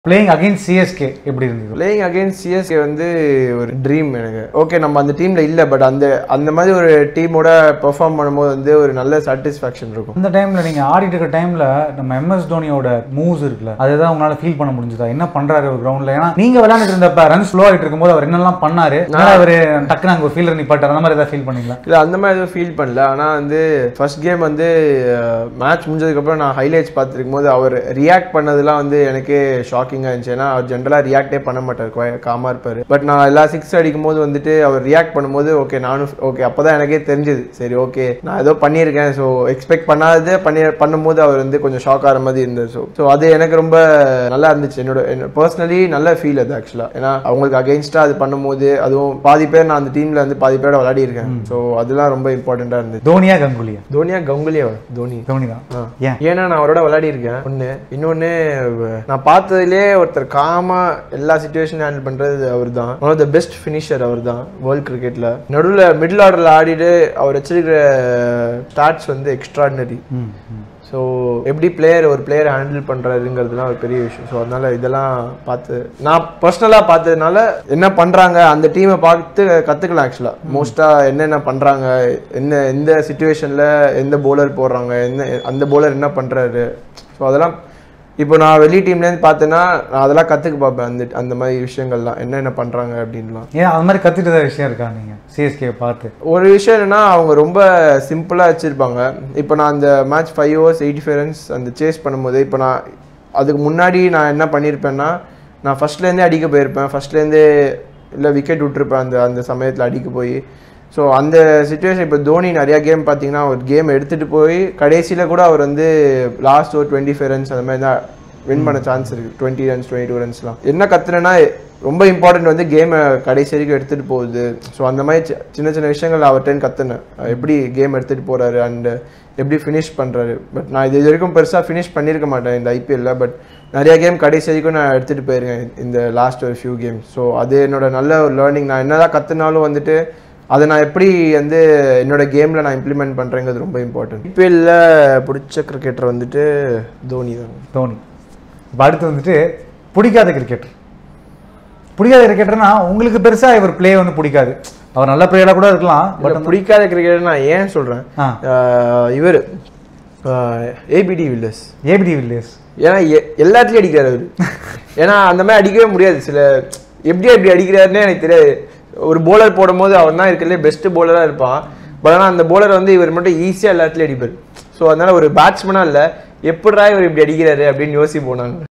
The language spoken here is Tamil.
பிளேயிங் அகைன்ஸ்ட் சிஎஸ்கே எப்படி இருந்தது பிளேயிங் அகைன்ஸ்ட் சிஎஸ்கே வந்து ஒரு ட்ரீம் எனக்கு ஓகே நம்ம அந்த டீமில் இல்லை பட் அந்த அந்த மாதிரி ஒரு டீமோட பெர்ஃபார்ம் பண்ணும்போது வந்து ஒரு நல்ல சாட்டிஸ்ஃபேக்ஷன் இருக்கும் அந்த டைம்ல நீங்க ஆடிட்டு இருக்க டைம்ல நம்ம எம்எஸ் தோனியோட மூவ்ஸ் இருக்குல்ல அதுதான் உங்களால ஃபீல் பண்ண முடிஞ்சதா என்ன பண்றாரு ஒரு கிரவுண்ட்ல ஏன்னா நீங்க விளையாண்டுட்டு இருந்தப்ப ரன் ஸ்லோ ஆயிட்டு இருக்கும்போது அவர் என்னெல்லாம் பண்ணாரு அவர் டக்குனு அங்க ஒரு ஃபீல்டர் நிப்பாட்டார் அந்த மாதிரி ஏதாவது ஃபீல் பண்ணீங்களா இல்லை அந்த மாதிரி எதுவும் ஃபீல் பண்ணல ஆனால் வந்து ஃபர்ஸ்ட் கேம் வந்து மேட்ச் முடிஞ்சதுக்கப்புறம் நான் ஹைலைட்ஸ் பார்த்துருக்கும் போது அவர் ரியாக்ட் பண்ணதெல்லாம் வந்து எனக்கே ஷாக்கிங்காக இருந்துச்சு ஏன்னா அவர் ஜென்ரலாக ரியாக்டே பண்ண மாட்டார் காமாக இருப்பார் பட் நான் எல்லா சிக்ஸ் அடிக்கும் போது வந்துட்டு அவர் ரியாக்ட் பண்ணும்போது ஓகே நானும் ஓகே அப்போ தான் எனக்கே தெரிஞ்சது சரி ஓகே நான் ஏதோ பண்ணியிருக்கேன் ஸோ எக்ஸ்பெக்ட் பண்ணாததே பண்ணி பண்ணும்போது அவர் வந்து கொஞ்சம் ஷாக் ஆகிற மாதிரி இருந்தது ஸோ ஸோ அது எனக்கு ரொம்ப நல்லா இருந்துச்சு என்னோட பர்சனலி நல்ல ஃபீல் அது ஆக்சுவலாக ஏன்னா அவங்களுக்கு அகெயின்ஸ்டாக அது பண்ணும்போது அதுவும் பாதி பேர் நான் அந்த டீமில் வந்து பாதி பேரோட விளையாடி இருக்கேன் ஸோ அதெல்லாம் ரொம்ப இம்பார்ட்டண்ட்டாக இருந்துச்சு தோனியா கங்குலியா தோனியா கங்குலியா தோனி தோனி தான் ஆ. ஏன் ஏன்னா நான் அவரோட விளையாடி இருக்கேன் ஒன்று இன்னொன்று நான் பார்த்ததுலே ஒருத்தர் காமா எல்லா சுச்சுவேஷனும் ஹேண்டில் பண்ணுறது அவர் தான் one of the best finisher அவர் தான் வேர்ல்ட் கிரிக்கெட்டில் நடுவில் மிடில் ஆர்டரில் ஆடிட்டு அவர் வச்சிருக்கிற ஸ்டாட்ஸ் வந்து எக்ஸ்ட்ராடினரி ம், ம். ஸோ எப்படி பிளேயர் ஒரு பிளேயர் ஹேண்டில் பண்ணுறதுங்கிறதுலாம் ஒரு பெரிய விஷயம் ஸோ அதனால இதெல்லாம் பார்த்து நான் பர்சனலாக பார்த்ததுனால என்ன பண்ணுறாங்க அந்த டீமை பார்த்து கற்றுக்கலாம் ஆக்சுவலாக மோஸ்ட்டாக என்னென்ன பண்ணுறாங்க என்ன எந்த சுச்சுவேஷனில் எந்த bowler போடுறாங்க என்ன அந்த bowler என்ன பண்ணுறாரு ஸோ அதெல்லாம் இப்போ நான் வெளி டீம்லேருந்து பார்த்தேன்னா நான் அதெல்லாம் கற்றுக்க பார்ப்பேன் அந்த அந்த மாதிரி விஷயங்கள்லாம் என்னென்ன பண்ணுறாங்க அப்படின்லாம் ஏன் அது மாதிரி கத்துட்டு ஏதாவது விஷயம் இருக்கா நீங்க சிஎஸ்கே பார்த்து ஒரு விஷயம் என்னன்னா அவங்க ரொம்ப சிம்பிளாக வச்சுருப்பாங்க இப்போ நான் அந்த match five hours eighty five runs அந்த சேஸ் பண்ணும்போது இப்போ நான் அதுக்கு முன்னாடி நான் என்ன பண்ணியிருப்பேன்னா நான் ஃபர்ஸ்ட்லேருந்தே அடிக்க போயிருப்பேன் ஃபர்ஸ்ட்லேருந்தே இல்லை விக்கெட் விட்டுருப்பேன் அந்த அந்த சமயத்தில் அடிக்க போய் ஸோ அந்த சுச்சுவேஷன் இப்போ தோனி நிறையா கேம் பார்த்தீங்கன்னா ஒரு கேம் எடுத்துகிட்டு போய் கடைசியில் கூட அவர் வந்து லாஸ்ட் ஒரு டுவெண்ட்டி ஃபைவ் ரன்ஸ் அந்த மாதிரி தான் வின் பண்ண சான்ஸ் இருக்குது டுவெண்ட்டி ரன்ஸ் டுவெண்ட்டி டூ ரன்ஸ்லாம் என்ன கத்துனேன்னா ரொம்ப இம்பார்ட்டன்ட் வந்து கேமை கடைசி வரைக்கும் எடுத்துகிட்டு போகுது ஸோ அந்த மாதிரி சி- சின்ன சின்ன விஷயங்கள் அவர்கிட்ட கற்றுனேன் எப்படி கேம் எடுத்துகிட்டு போகிறாரு அண்ட் எப்படி ஃபினிஷ் பண்ணுறாரு பட் நான் இது வரைக்கும் பெருசாக ஃபினிஷ் பண்ணியிருக்க மாட்டேன் இந்த ஐபிஎல்ல பட் நிறைய கேம் கடைசி வரைக்கும் நான் எடுத்துகிட்டு போயிருக்கேன் இந்த லாஸ்ட் ஒரு ஃபியூ கேம்ஸ் ஸோ அது என்னோட நல்ல ஒரு லேர்னிங் நான் என்னதான் கற்றுனாலும் வந்துட்டு அதை நான் எப்படி வந்து என்னோட கேமில் நான் இம்ப்ளிமெண்ட் பண்ணுறேங்கிறது ரொம்ப இம்பார்ட்டன்ட் ஐபிஎல்ல பிடிச்ச கிரிக்கெட்டர் வந்துட்டு தோனி தான் தோனி இப்போ அடுத்து வந்துட்டு பிடிக்காத கிரிக்கெட்டர் பிடிக்காத கிரிக்கெட்டர்னா உங்களுக்கு பெருசா இவர் பிளே வந்து பிடிக்காது அவர் நல்ல பிளேயராக கூட இருக்கலாம் பட் பட் பிடிக்காத கிரிக்கெட்டர் நான் ஏன் சொல்கிறேன் ஆ இவர் ஏபிடி வில்லர்ஸ் ஏபிடி வில்லியர்ஸ் ஏன்னா எ- எல்லாத்துலயும் அடிக்கிறாரு அவரு ஏன்னா அந்த மாதிரி அடிக்கவே முடியாது சில எப்படி எப்படி அடிக்கிறாருன்னே எனக்கு தெரியாது ஒரு போலர் போடும்போது அவன் தான் இருக்கிறதுலே பெஸ்ட் போலராக இருப்பான் பட் ஆனால் அந்த போலர் வந்து இவர் மட்டும் ஈஸியாக எல்லாத்துலேயும் அடிப்பார் ஸோ அதனால ஒரு பேட்ஸ்மனாக இல்லை எப்படிடா இவர் இப்படி அடிக்கிறாரு அப்படின்னு யோசிப்போம் நாங்கள்